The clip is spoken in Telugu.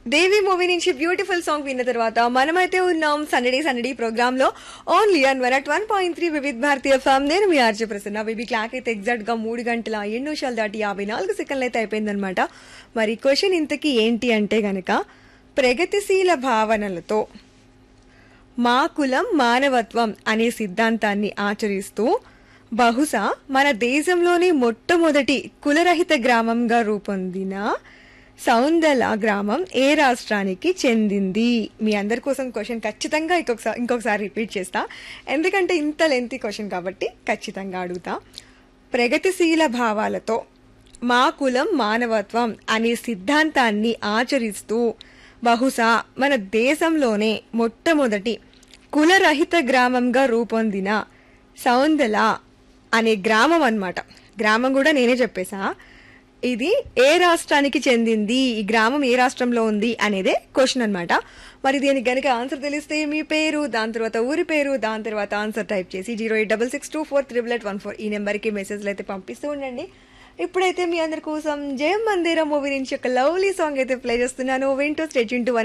దేవి మూవీ నుంచి బ్యూటిఫుల్ సాంగ్ విన్న తర్వాత మనమైతే ఉన్నాం సండే సండే ప్రోగ్రామ్ లో only on one at one point three Vividh Bharati FM నేను మీ ఆర్జే ప్రసన్న బేబీ క్లాక్ అయితే ఎగ్జాక్ట్ గా మూడు గంటల ఏడు నిమిషాలు దాటి యాభై నాలుగు సెకండ్లు అయితే అయిపోయిందనమాట మరి క్వశ్చన్ ఇంతకీ ఏంటి అంటే గనక ప్రగతిశీల భావనలతో మా కులం మానవత్వం అనే సిద్ధాంతాన్ని ఆచరిస్తూ బహుశా మన దేశంలోని మొట్టమొదటి కులరహిత గ్రామంగా రూపొందిన సౌందల గ్రామం ఏ రాష్ట్రానికి చెందింది మీ అందరి కోసం క్వశ్చన్ ఖచ్చితంగా ఇంకొకసారి ఇంకొకసారి రిపీట్ చేస్తా ఎందుకంటే ఇంత లెంతీ క్వశ్చన్ కాబట్టి ఖచ్చితంగా అడుగుతా ప్రగతిశీల భావాలతో మా కులం మానవత్వం అనే సిద్ధాంతాన్ని ఆచరిస్తూ బహుశా మన దేశంలోనే మొట్టమొదటి కులరహిత గ్రామంగా రూపొందిన సౌందల అనే గ్రామం అన్నమాట గ్రామం కూడా నేనే చెప్పేశా ఇది ఏ రాష్ట్రానికి చెందింది ఈ గ్రామం ఏ రాష్ట్రంలో ఉంది అనేదే క్వశ్చన్ అన్నమాట మరి దీనికి గనుక ఆన్సర్ తెలిస్తే మీ పేరు దాని తర్వాత ఊరి పేరు దాని తర్వాత ఆన్సర్ టైప్ చేసి zero eight double six two four triple eight one four ఈ నెంబర్కి మెసేజ్లు అయితే పంపిస్తూ ఉండండి ఇప్పుడైతే మీ అందరి కోసం జయం మందిరం మూవీ నుంచి ఒక లవ్లీ సాంగ్ అయితే ప్లే చేస్తున్నాను వింటూ స్టేట్ ఇంటూ